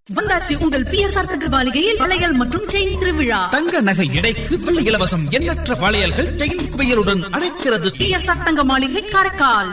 வந்தாச்சு உங்கள் பிஎஸ்ஆர் தகவலிகையில் வளையல் மற்றும் செயின் திருவிழா தங்க நகை எடைக்கு வெள்ளி இலவசம் எண்ணற்ற வளையல்கள் செயின் குவியலுடன் அழைக்கிறது பிஎஸ்ஆர் தங்க மாளிகை காரைக்கால்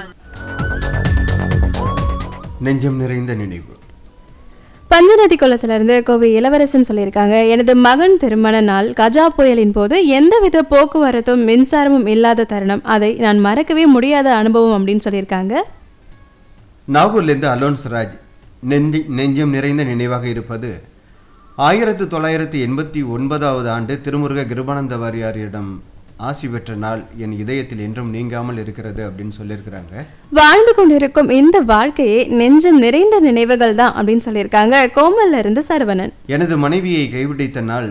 நெஞ்சம் நிறைந்த நினைவு பஞ்சநதி குளத்திலிருந்து கோவை இளவரசன் சொல்லியிருக்காங்க எனது மகன் திருமண நாள் கஜா புயலின் போது எந்தவித போக்குவரத்தும் மின்சாரமும் இல்லாத தருணம் அதை நான் மறக்கவே முடியாத அனுபவம் அப்படின்னு சொல்லியிருக்காங்க நாகூர்லேருந்து அலோன்ஸ் ராஜ் நெஞ்சி நெஞ்சம் நிறைந்த நினைவாக இருப்பது ஆயிரத்து தொள்ளாயிரத்து எண்பத்தி ஒன்பதாவது ஆண்டு திருமுருக கிருபானந்த வாரியாரிடம் ஆசி பெற்ற நாள் என் இதயத்தில் என்றும் நீங்காமல் இருக்கிறது அப்படின்னு சொல்லியிருக்கிறாங்க வாழ்ந்து கொண்டிருக்கும் இந்த வாழ்க்கையே நெஞ்சம் நிறைந்த நினைவுகள் தான் அப்படின்னு சொல்லியிருக்காங்க கோமல்ல இருந்து சரவணன் எனது மனைவியை கைவிடித்த நாள்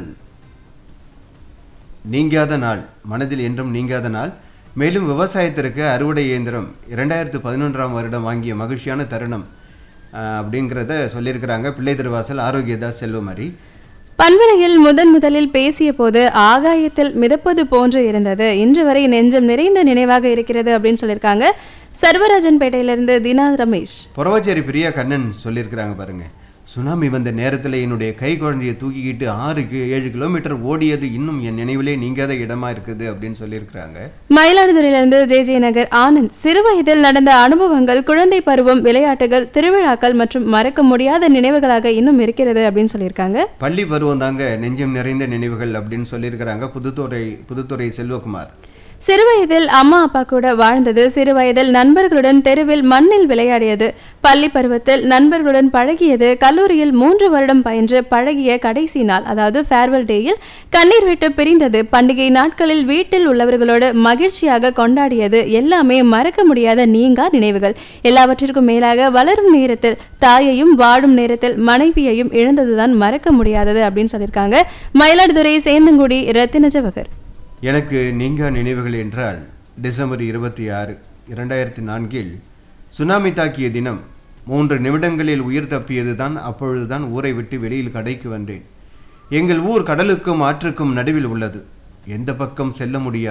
நீங்காத நாள் மனதில் என்றும் நீங்காத நாள் மேலும் விவசாயத்திற்கு அறுவடை இயந்திரம் இரண்டாயிரத்து பதினொன்றாம் வருடம் வாங்கிய மகிழ்ச்சியான தருணம் ஆஹ், அப்படிங்கிறத சொல்லியிருக்கிறாங்க பிள்ளை திருவாசல் ஆரோக்கியதாஸ் செல்வமரி பண்பலையில் முதன் முதலில் பேசிய போது ஆகாயத்தில் மிதப்பது போன்று இருந்தது இன்று வரை நெஞ்சம் நிறைந்த நினைவாக இருக்கிறது அப்படின்னு சொல்லியிருக்காங்க சர்வராஜன் பேட்டையிலிருந்து தினா ரமேஷ் புறவச்சேரி பிரியா கண்ணன் சொல்லியிருக்கிறாங்க பாருங்க சுனாமி வந்த நேரத்தில் என்னுடைய கை குழந்தையை தூக்கிக்கிட்டு ஆறு கி- ஏழு கிலோமீட்டர் ஓடியது இன்னும் என் நினைவிலே நீங்காத இடமா இருக்குது அப்படின்னு சொல்லியிருக்கிறாங்க மயிலாடுதுறையிலிருந்து ஜே ஜே நகர் ஆனந்த் சிறுவயதில் நடந்த அனுபவங்கள் குழந்தை பருவம் விளையாட்டுகள் திருவிழாக்கள் மற்றும் மறக்க முடியாத நினைவுகளாக இன்னும் இருக்கிறது அப்படின்னு சொல்லியிருக்காங்க பள்ளி பருவம் தாங்க நெஞ்சம் நிறைந்த நினைவுகள் அப்படின்னு சொல்லியிருக்கிறாங்க புதுத்துறை புதுத்துறை செல்வகுமார் சிறுவயதில் அம்மா அப்பா கூட வாழ்ந்தது சிறுவயதில் நண்பர்களுடன் தெருவில் மண்ணில் விளையாடியது பள்ளி பருவத்தில் நண்பர்களுடன் பழகியது கல்லூரியில் மூன்று வருடம் பயின்று பழகிய கடைசி நாள் அதாவது ஃபேர்வெல் டேயில் கண்ணீர் விட்டு பிரிந்தது பண்டிகை நாட்களில் வீட்டில் உள்ளவர்களோடு மகிழ்ச்சியாக கொண்டாடியது எல்லாமே மறக்க முடியாத நீங்கா நினைவுகள் எல்லாவற்றிற்கும் மேலாக வளரும் நேரத்தில் தாயையும் வாழும் நேரத்தில் மனைவியையும் இழந்ததுதான் மறக்க முடியாதது அப்படின்னு சொல்லியிருக்காங்க மயிலாடுதுறை சேந்தங்குடி ரத்தின ஜவகர் எனக்கு நீங்கா நினைவுகள் என்றால் டிசம்பர் இருபத்தி ஆறு இரண்டாயிரத்தி நான்கில் சுனாமி தாக்கிய தினம் மூன்று நிமிடங்களில் உயிர் தப்பியது தான் அப்பொழுதுதான் ஊரை விட்டு வெளியில் கடைக்கு வந்தேன் எங்கள் ஊர் கடலுக்கும் ஆற்றுக்கும் நடுவில் உள்ளது எந்த பக்கம் செல்ல முடியாது